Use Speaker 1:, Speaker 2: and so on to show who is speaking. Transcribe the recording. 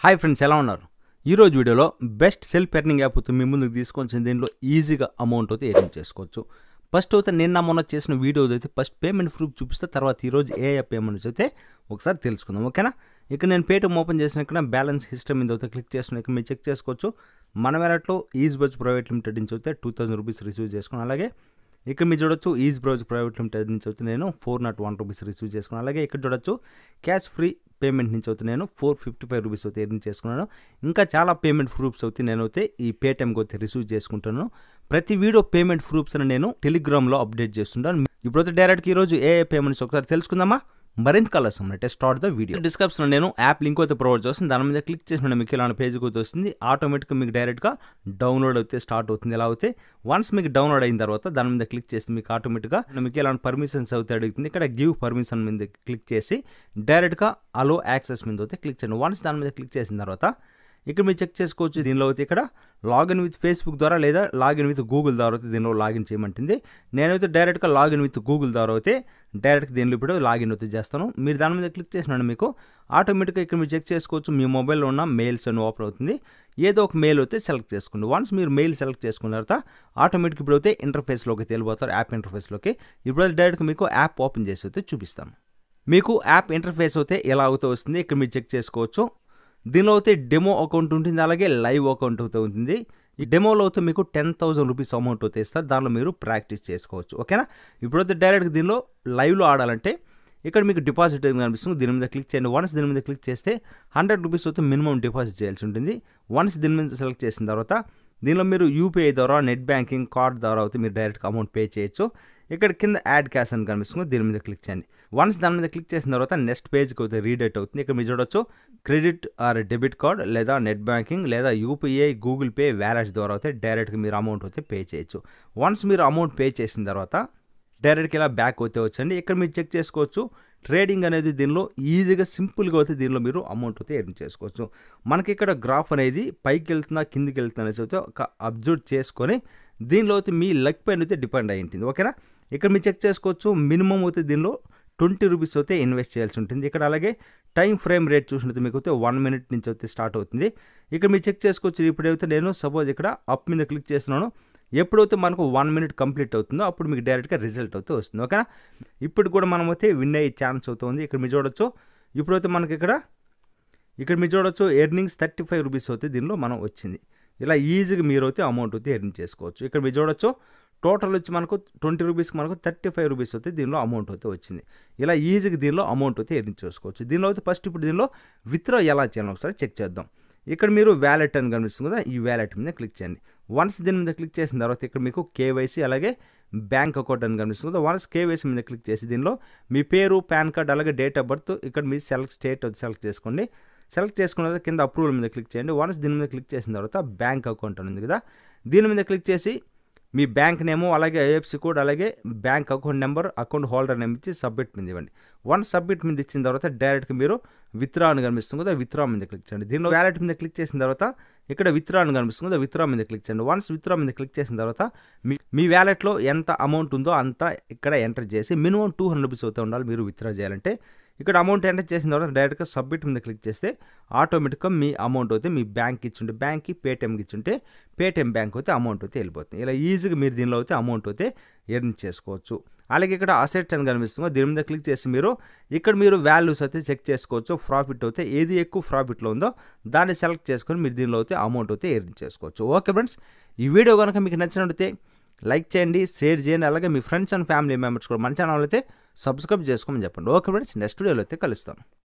Speaker 1: hi friends ఎలా ఉన్నారు ఈరోజు వీడియోలో బెస్ట్ సెల్ఫ్ ఎర్నింగ్ యాప్ మీ ముందుకు తీసుకొని దీంట్లో ఈజీగా అమౌంట్ అయితే ఎర్నింగ్ చేసుకోవచ్చు ఫస్ట్ అయితే నిన్న మొన్న చేసిన వీడియో అయితే ఫస్ట్ పేమెంట్ ప్రూఫ్ చూపిస్తే తర్వాత ఈరోజు ఏ యాప్ పేమెంట్స్ అయితే ఒకసారి తెలుసుకుందాం ఓకేనా ఇక నేను పేటీఎం ఓపెన్ చేసిన ఇక్కడ బ్యాలెన్స్ హిస్టరీ మీద అయితే క్లిక్ చేసిన ఇక్కడ మీరు చెక్ చేసుకోవచ్చు మన వ్యాలెట్లో ఈజ్ బజ్ ప్రైవేట్ లిమిటెడ్ నుంచి అయితే టూ థౌసండ్ రూపీస్ రిసీవ్ చేసుకున్నాను అలాగే ఇక్కడ మీరు చూడొచ్చు ఈజ్ బ్రౌజ్ ప్రైవేట్ లిమిటెడ్ నుంచి అయితే నేను four nought one rupees receive చేసుకున్నాను అలాగే ఇక్కడ చూడొచ్చు క్యాష్ ఫ్రీ పేమెంట్ నుంచి అయితే నేను ఫోర్ ఫిఫ్టీ ఫైవ్ రూపీస్ అయితే ఎర్న్ చేసుకున్నాను ఇంకా చాలా పేమెంట్ ప్రూఫ్స్ అయితే నేను అయితే ఈ పేటిఎంకి అయితే రిసీవ్ చేసుకుంటాను ప్రతి వీడియో పేమెంట్ ప్రూఫ్స్ నేను టెలిగ్రామ్లో అప్డేట్ చేస్తుంటాను ఇప్పుడైతే డైరెక్ట్గా ఈరోజు ఏ ఏ పేమెంట్స్ ఒకసారి తెలుసుకుందామా మరింత కలర్స్ అంటే స్టార్ట్ ద వీడియో డిస్క్రిప్షన్లో నేను యాప్ లింక్ అయితే ప్రొవైడ్ చేస్తుంది దాని మీద క్లిక్ చేసిన మీకు ఇలాంటి పేజ్కి అయితే వస్తుంది ఆటోమేటిక్గా మీకు డైరెక్ట్గా డౌన్లోడ్ అయితే స్టార్ట్ అవుతుంది ఎలా అయితే వన్స్ మీకు డౌన్లోడ్ అయిన తర్వాత దాని మీద క్లిక్ చేసి మీకు ఆటోమేటిక్గా మీకు ఇలాంటి పర్మిషన్స్ అయితే అడుగుతుంది ఇక్కడ గివ్ పర్మిషన్ మీద క్లిక్ చేసి డైరెక్ట్గా అలో యాక్సెస్ మీద అయితే క్లిక్ చేయండి వన్స్ దాని మీద క్లిక్ చేసిన తర్వాత ఇక్కడ మీరు చెక్ చేసుకోవచ్చు దీనిలో అయితే ఇక్కడ లాగిన్ విత్ ఫేస్బుక్ ద్వారా లేదా లాగిన్ విత్ గూగుల్ ద్వారా అయితే దీనిలో లాగిన్ చేయమంటుంది నేనైతే డైరెక్ట్గా లాగిన్ విత్ గూగుల్ ద్వారా అయితే డైరెక్ట్ దీనిలో ఇప్పుడు లాగిన్ అయితే చేస్తాను మీరు దాని మీద క్లిక్ చేసినాడు మీకు ఆటోమేటిక్గా ఇక్కడ మీరు చెక్ చేసుకోవచ్చు మీ మొబైల్లో ఉన్న మెయిల్స్ అని ఓపెన్ అవుతుంది ఏదో ఒక మెయిల్ అయితే సెలెక్ట్ చేసుకోండి వన్స్ మీరు మెయిల్ సెలెక్ట్ చేసుకున్న తర్వాత ఆటోమేటిక్ ఇప్పుడు అయితే ఇంటర్ఫేస్లోకి వెళ్ళిపోతారు యాప్ ఇంటర్ఫేస్లోకి ఇప్పుడు డైరెక్ట్గా మీకు యాప్ ఓపెన్ చేసి అయితే చూపిస్తాను మీకు యాప్ ఇంటర్ఫేస్ అయితే ఎలా అవుతూ వస్తుంది ఇక్కడ మీరు చెక్ చేసుకోవచ్చు దీనిలో అయితే డెమో అకౌంట్ ఉంటుంది అలాగే లైవ్ అకౌంట్ అయితే ఉంటుంది ఈ డెమోలో అయితే మీకు టెన్ థౌసండ్ రూపీస్ అమౌంట్ అయితే ఇస్తారు దానిలో మీరు ప్రాక్టీస్ చేసుకోవచ్చు ఓకేనా ఇప్పుడైతే డైరెక్ట్గా దీనిలో లైవ్లో ఆడాలంటే ఇక్కడ మీకు డిపాజిట్ కనిపిస్తుంది దీని మీద క్లిక్ చేయండి వన్స్ దీని మీద క్లిక్ చేస్తే హండ్రెడ్ రూపీస్ అయితే మినిమం డిపాజిట్ చేయాల్సి ఉంటుంది వన్స్ దీని మీద సెలెక్ట్ చేసిన తర్వాత దీనిలో మీరు యూపీఐ ద్వారా నెట్ బ్యాంకింగ్ కార్డ్ ద్వారా అయితే మీరు డైరెక్ట్గా అమౌంట్ పే చేయొచ్చు ఇక్కడ కింద యాడ్ క్యాష్ అని కనిపిస్తుంది దీని మీద క్లిక్ చేయండి వన్స్ దాని మీద క్లిక్ చేసిన తర్వాత నెక్స్ట్ పేజ్కి అయితే రీడేట్ అవుతుంది ఇక్కడ మీరు చూడొచ్చు క్రెడిట్ ఆర్ డెబిట్ కార్డ్ లేదా నెట్ బ్యాంకింగ్ లేదా యూపీఐ గూగుల్ పే వ్యాలెట్స్ ద్వారా అయితే డైరెక్ట్గా మీరు అమౌంట్ అయితే పే చేయొచ్చు వన్స్ మీరు అమౌంట్ పే చేసిన తర్వాత డైరెక్ట్గా ఇలా బ్యాక్ అయితే వచ్చండి ఇక్కడ మీరు చెక్ చేసుకోవచ్చు ట్రేడింగ్ అనేది దీనిలో ఈజీగా సింపుల్గా అయితే దీనిలో మీరు అమౌంట్ అయితే ఎర్న్ చేసుకోవచ్చు మనకి ఇక్కడ గ్రాఫ్ అనేది పైకి వెళ్తున్నా కిందికి వెళ్తున్నా అనేసి అయితే ఒక అబ్జర్వ్ చేసుకొని దీనిలో అయితే మీ లక్ పైన అయితే డిపెండ్ అయి ఉంటుంది ఓకేనా ఇక్కడ మీరు చెక్ చేసుకోవచ్చు మినిమం అయితే దీనిలో ట్వంటీ రూపీస్ అయితే ఇన్వెస్ట్ చేయాల్సి ఉంటుంది ఇక్కడ అలాగే టైం ఫ్రేమ్ రేట్ చూసినట్టు మీకు అయితే వన్ మినిట్ నుంచి అయితే స్టార్ట్ అవుతుంది ఇక్కడ మీరు చెక్ చేసుకోవచ్చు ఇప్పుడైతే నేను సపోజ్ ఇక్కడ అప్ మీద క్లిక్ చేస్తున్నాను ఎప్పుడైతే మనకు వన్ మినిట్ కంప్లీట్ అవుతుందో అప్పుడు మీకు డైరెక్ట్గా రిజల్ట్ అయితే వస్తుంది ఓకేనా ఇప్పుడు కూడా మనం అయితే విన్ అయ్యే ఛాన్స్ అవుతుంది ఇక్కడ మీరు చూడొచ్చు ఇప్పుడైతే మనకి ఇక్కడ ఇక్కడ మీరు చూడొచ్చు ఎర్నింగ్స్ థర్టీ ఫైవ్ రూపీస్ అయితే దీనిలో మనం వచ్చింది ఇలా ఈజీగా మీరు అయితే అమౌంట్ అయితే ఎర్న్ చేసుకోవచ్చు ఇక్కడ మీరు చూడొచ్చు టోటల్ వచ్చి మనకు ట్వంటీ రూపీస్కి మనకు థర్టీ ఫైవ్ రూపీస్ అయితే దీనిలో అమౌంట్ అయితే వచ్చింది ఇలా ఈజీగా దీనిలో అమౌంట్ అయితే ఎర్న్ చేసుకోవచ్చు దీనిలో అయితే ఫస్ట్ ఇప్పుడు దీనిలో విత్డ్రా ఎలా చేయాలో ఒకసారి చెక్ చేద్దాం ఇక్కడ మీరు వ్యాలెట్ అని కనిపిస్తుంది కదా ఈ వ్యాలెట్ మీద క్లిక్ చేయండి వన్స్ దీని మీద క్లిక్ చేసిన తర్వాత ఇక్కడ మీకు కేవైసీ అలాగే బ్యాంక్ అకౌంట్ అని కనిపిస్తుంది కదా వన్స్ కేవైసీ మీద క్లిక్ చేసి దీనిలో మీ పేరు పాన్ కార్డ్ అలాగే డేట్ ఆఫ్ బర్త్ ఇక్కడ మీ సెలెక్ట్ స్టేట్ సెలెక్ట్ చేసుకోండి సెలెక్ట్ చేసుకున్న తర్వాత కింద అప్రూవల్ మీద క్లిక్ చేయండి వన్స్ దీని మీద క్లిక్ చేసిన తర్వాత బ్యాంక్ అకౌంట్ అని ఉంది కదా దీని మీద క్లిక్ చేసి మీ బ్యాంక్ నేము అలాగే ఐఎఫ్సి కోడ్ అలాగే bank account number account holder name ఇచ్చి సబ్మిట్ మీద ఇవ్వండి వన్ సబ్మిట్ మీద ఇచ్చిన తర్వాత డైరెక్ట్గా మీరు విత్డ్రా అని కనిపిస్తుంది కదా విత్డ్రా మీద క్లిక్ చేయండి దీనిలో వ్యాలెట్ మీద క్లిక్ చేసిన తర్వాత ఇక్కడ విత్డ్రా అని కనిపిస్తుంది కదా విత్డ్రా మీద క్లిక్ చేయండి వన్స్ విత్డ్రా మీద క్లిక్ చేసిన తర్వాత మీ మీ వ్యాలెట్లో ఎంత అమౌంట్ ఉందో అంత ఇక్కడ ఎంటర్ చేసి మినిమం టూ హండ్రెడ్ రూపీస్ అవుతే ఉండాలి మీరు విత్డ్రా చేయాలంటే ఇక్కడ అమౌంట్ ఎంటర్ చేసిన తర్వాత డైరెక్ట్గా సబ్మిట్ మీద క్లిక్ చేస్తే ఆటోమేటిక్గా మీ అమౌంట్ అయితే మీ బ్యాంక్ ఇచ్చుంటే బ్యాంక్కి పేటిఎంకి ఇచ్చుంటే పేటిఎం బ్యాంక్ అయితే అమౌంట్ అయితే వెళ్ళిపోతుంది ఇలా ఈజీగా మీరు దీనిలో అయితే అమౌంట్ అయితే ఎర్న్ చేసుకోవచ్చు అలాగే ఇక్కడ అసెట్ అని కనిపిస్తుంది దీని మీద క్లిక్ చేసి మీరు ఇక్కడ మీరు వాల్యూస్ అయితే చెక్ చేసుకోవచ్చు ప్రాఫిట్ అయితే ఏది ఎక్కువ ప్రాఫిట్లో ఉందో దాన్ని సెలెక్ట్ చేసుకొని మీరు దీనిలో అయితే అమౌంట్ అయితే ఎర్న్ చేసుకోవచ్చు ఓకే ఫ్రెండ్స్ ఈ వీడియో కనుక మీకు నచ్చినట్లయితే లైక్ చేయండి షేర్ చేయండి అలాగే మీ ఫ్రెండ్స్ అండ్ ఫ్యామిలీ మెంబర్స్ కూడా మన ఛానల్ అయితే సబ్స్క్రైబ్ చేసుకోమని చెప్పండి ఓకే ఫ్రెండ్స్ నెక్స్ట్ వీడియోలో అయితే కలుస్తాను